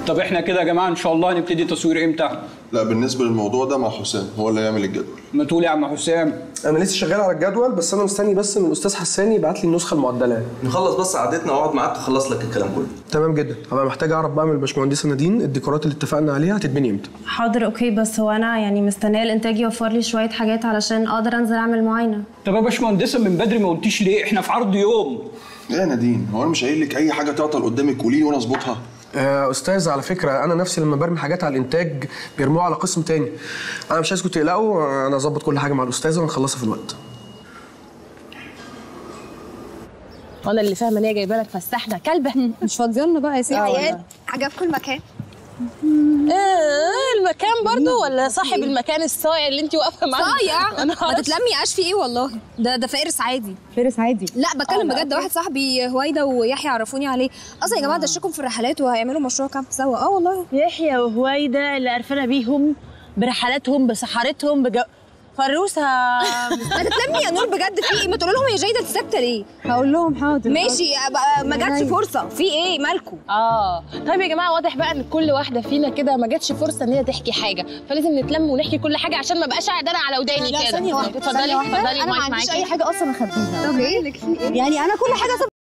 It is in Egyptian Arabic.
طب احنا كده يا جماعه ان شاء الله هنبتدي تصوير امتى لا بالنسبه للموضوع ده مع حسام هو اللي يعمل الجدول ما تقول يا عم حسام انا لسه شغال على الجدول بس انا مستني بس من الاستاذ حساني يبعت لي النسخه المعدله نخلص بس قعدتنا واقعد معاك تخلص لك الكلام كله تمام جدا هبقى محتاج اعرف بقى من الباشمهندسه نادين الديكورات اللي اتفقنا عليها هتتبني امتى حاضر اوكي بس هو انا يعني مستنيه الانتاج يوفر لي شويه حاجات علشان اقدر انزل اعمل معاينه طب يا باشمهندسه من بدري ما قلتيش ليه احنا في عرض يوم ايه يا نادين هو انا مش قايل لك اي حاجه تعطل قدامك قولي وانا اظبطها آه استاذ على فكره انا نفسي لما برمي حاجات على الانتاج بيرموها على قسم تاني انا مش عايزكم تقلقوا آه، انا اظبط كل حاجه مع الاستاذه ونخلصها في الوقت وانا اللي فاهمه ان هي جايبه لك فسحنا كلبه مش فاضيالنا بقى يا ستي آه والله. عيال عجبكم المكان آه المكان برضو ولا صاحب المكان الصايع اللي انت واقفه معاه صايع انا ما عارفة. تتلمي عاش في ايه والله ده ده فارس عادي فارس عادي لا بكلم آه، لا. بجد واحد صاحبي هويدا ويحيى عرفوني عليه اصلا يا جماعه دشكم في الرحلات وهيعملوا مشروع كامب سوا اه والله يحيى وهويدا اللي قرفانه بيهم برحلاتهم بسحرتهم بجو... فروسه ما تتلمي يا نور بجد في ايه ما تقول لهم يا جيده انت ساكته ليه هقول لهم حاضر ماشي أبقى ما جاتش عينيا. فرصه في ايه مالكم اه طيب يا جماعه واضح بقى ان كل واحده فينا كده ما جاتش فرصه ان هي تحكي حاجه فلازم نتلم ونحكي كل حاجه عشان ما بقاش قاعد انا على وداني كده ثانية واحدة اتفضلي ثانية واحدة. اتفضلي انا ما المايك عنديش معاكي. اي حاجه اصلا اخبيها طب ايه لك في ايه يعني انا كل حاجه